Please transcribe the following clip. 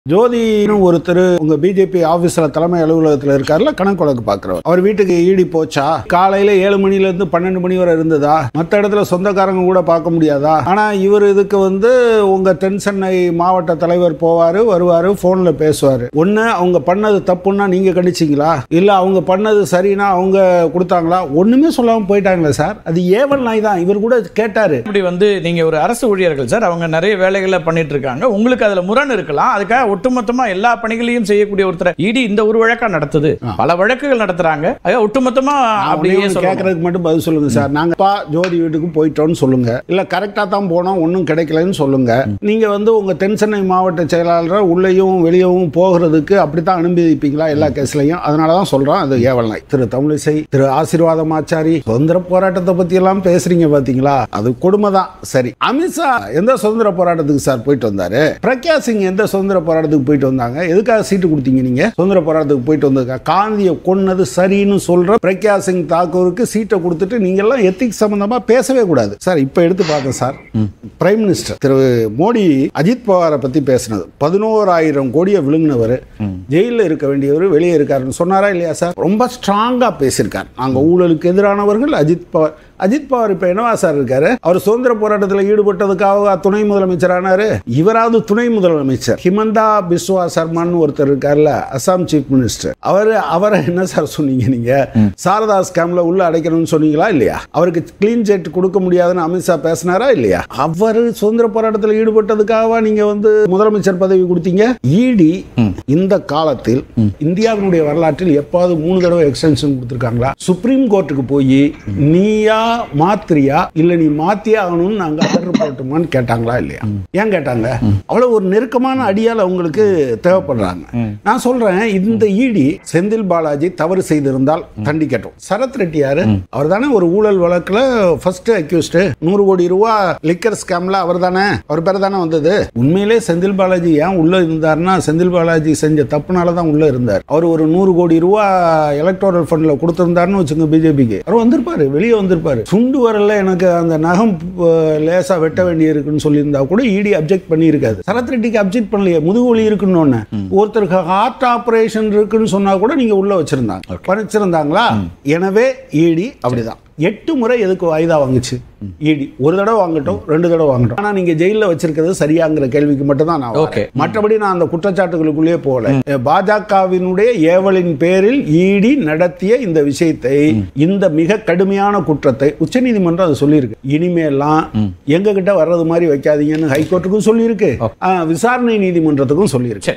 ஜோதின்னு ஒருத்தர் உங்க பிஜேபி ஆபீஸ்ல தலைமை அலுவலகத்துல இருக்காருல கணக்கு வழக்கு பாக்குறவர் அவர் வீட்டுக்கு ஈடி போச்சா காலையில ஏழு மணில இருந்து பன்னெண்டு மணி வரை இருந்ததா மத்த இடத்துல சொந்தக்காரங்க கூட பார்க்க முடியாதா ஆனா இவர் இதுக்கு வந்து உங்க தென் சென்னை மாவட்ட தலைவர் போவாரு வருவாரு போன்ல பேசுவாரு ஒண்ணு அவங்க பண்ணது தப்புன்னா நீங்க கண்டிச்சீங்களா இல்ல அவங்க பண்ணது சரின்னா அவங்க கொடுத்தாங்களா ஒண்ணுமே சொல்லாம போயிட்டாங்களே சார் அது ஏவல் நாய் தான் இவர் கூட கேட்டாரு இப்படி வந்து நீங்க ஒரு அரசு ஊழியர்கள் சார் அவங்க நிறைய வேலைகளை பண்ணிட்டு இருக்காங்க உங்களுக்கு அதுல முரண் இருக்கலாம் அதுக்காக ஒட்டுமொத்தமா எல்லா பணிகளையும் செய்யக்கூடிய ஒருத்தர் இடி இந்த ஒரு வழக்கா நடத்துது பல வழக்குகள் நடத்துறாங்க ஆக ஒட்டுமொத்தமா அப்படியே சொல்லணும். கேட்கறதுக்கு மட்டும் பதில் சொல்லுங்க சார் நாங்க அப்பா ஜோதி வீட்டுக்கு போயிட்டோம்னு சொல்லுங்க இல்ல கரெக்டா தான் போனோம் ஒன்றும் கிடைக்கலன்னு சொல்லுங்க நீங்க வந்து உங்க தென் சென்னை மாவட்ட செயலாளரை உள்ளேயும் வெளியவும் போகிறதுக்கு அப்படித்தான் அனுமதிப்பீங்களா எல்லா கேஸ்லயும் அதனால தான் சொல்றோம் அது ஏவல் நாய் திரு தமிழிசை திரு ஆசீர்வாதம் ஆச்சாரி சுதந்திர போராட்டத்தை பத்தி எல்லாம் பேசுறீங்க பாத்தீங்களா அது கொடுமை தான் சரி அமித்ஷா எந்த சுதந்திர போராட்டத்துக்கு சார் போயிட்டு வந்தாரு பிரக்யா சிங் எந்த சுதந்திர போராட்டத்துக்கு போயிட்டு வந்தாங்க எதுக்காக சீட்டு கொடுத்தீங்க நீங்க சுதந்திர போராட்டத்துக்கு போயிட்டு வந்ததுக்கா காந்தியை கொன்னது சரின்னு சொல்ற பிரக்யா சிங் தாக்கூருக்கு சீட்டை கொடுத்துட்டு நீங்க எல்லாம் எத்திக்ஸ் சம்பந்தமா பேசவே கூடாது சார் இப்ப எடுத்து பார்த்தேன் சார் பிரைம் மினிஸ்டர் திரு மோடி அஜித் பவாரை பத்தி பேசினது பதினோராயிரம் கோடியை விழுங்கினவர் ஜெயிலில் இருக்க வேண்டியவர் வெளியே இருக்காருன்னு சொன்னாரா இல்லையா சார் ரொம்ப ஸ்ட்ராங்கா பேசியிருக்கார் நாங்க ஊழலுக்கு எதிரானவர்கள் அஜித் பவார் அஜித் பவார் இப்ப என்னவா சார் இருக்காரு அவர் சுதந்திர போராட்டத்தில் ஈடுபட்டதுக்காக துணை முதலமைச்சர் ஆனாரு இவராவது துணை முதலமைச்சர் ஹிமந்தா பிஸ்வா சர்மான்னு ஒருத்தர் இருக்கார்ல அசாம் சீஃப் மினிஸ்டர் அவர் அவரை என்ன சார் சொன்னீங்க நீங்க சாரதா ஸ்கேம்ல உள்ள அடைக்கணும்னு சொன்னீங்களா இல்லையா அவருக்கு கிளீன் செட் கொடுக்க முடியாதுன்னு அமித்ஷா பேசினாரா இல்லையா அவர் சுதந்திர போராட்டத்தில் ஈடுபட்டதுக்காகவா நீங்க வந்து முதலமைச்சர் பதவி கொடுத்தீங்க இடி இந்த காலத்தில் இந்தியாவினுடைய வரலாற்றில் எப்பாவது மூணு தடவை எக்ஸ்டென்ஷன் கொடுத்துருக்காங்களா சுப்ரீம் கோர்ட்டுக்கு போய் நீயா மாத்திரியா இல்ல நீ மாத்தியே ஆகணும்னு நாங்க ஆர்டர் போட்டுமான்னு கேட்டாங்களா இல்லையா ஏன் கேட்டாங்க அவ்வளவு ஒரு நெருக்கமான அடியால் அவங்களுக்கு தேவைப்படுறாங்க நான் சொல்றேன் இந்த ஈடி செந்தில் பாலாஜி தவறு செய்திருந்தால் தண்டிக்கட்டும் சரத் ரெட்டி யாரு அவர் தானே ஒரு ஊழல் வழக்குல ஃபர்ஸ்ட் அக்யூஸ்டு நூறு கோடி ரூபா லிக்கர் ஸ்கேம்ல அவர் தானே அவர் பேர் தானே வந்தது உண்மையிலே செந்தில் பாலாஜி ஏன் உள்ள இருந்தாருன்னா செந்தில் பாலாஜி செஞ்ச தப்புனால தான் உள்ள இருந்தார் அவர் ஒரு நூறு கோடி ரூபா எலக்டோரல் ஃபண்ட்ல கொடுத்திருந்தாருன்னு வச்சுங்க பிஜேபிக்கு அவர் வந்திருப்பாரு வெளியே வந்திருப்பாரு சுண்டு வரல எனக்கு அந்த நகம் அஹ், லேசா வெட்ட வேண்டி இருக்குன்னு சொல்லியிருந்தா கூட இடி அப்ஜெக்ட் பண்ணியிருக்காது சரத் ரெட்டிக்கு அப்ஜெக்ட் பண்ணலையே முதுகுவலி இருக்குன்னு ஒண்ணு ஒருத்தருக்கு ஹார்ட் ஆபரேஷன் இருக்குன்னு சொன்னா கூட நீங்க உள்ள வச்சிருந்தாங்க வச்சிருந்தாங்களா எனவே இடி அப்படிதான் எட்டு முறை எதுக்கு வாய்தா வாங்குச்சு இடி ஒரு தடவை வாங்கட்டும் ரெண்டு தடவை வாங்கட்டும் ஆனா நீங்க ஜெயில வச்சிருக்கிறது சரியாங்கிற கேள்விக்கு மட்டும் தான் நான் Okay. வரேன். மற்றபடி நான் அந்த குற்றச்சாட்டுகளுக்குள்ளே போகல பாஜகவினுடைய ஏவலின் பேரில் இடி நடத்திய இந்த விஷயத்தை இந்த மிக கடுமையான குற்றத்தை உச்சநீதிமன்றம் அது சொல்லியிருக்கு இனிமேலாம் எங்க கிட்ட வர்றது மாதிரி வைக்காதீங்கன்னு ஹைகோர்ட்டுக்கும் சொல்லியிருக்கு ஆ, விசாரணை நீதிமன்றத்துக்கும் சொல்லியிருக்கு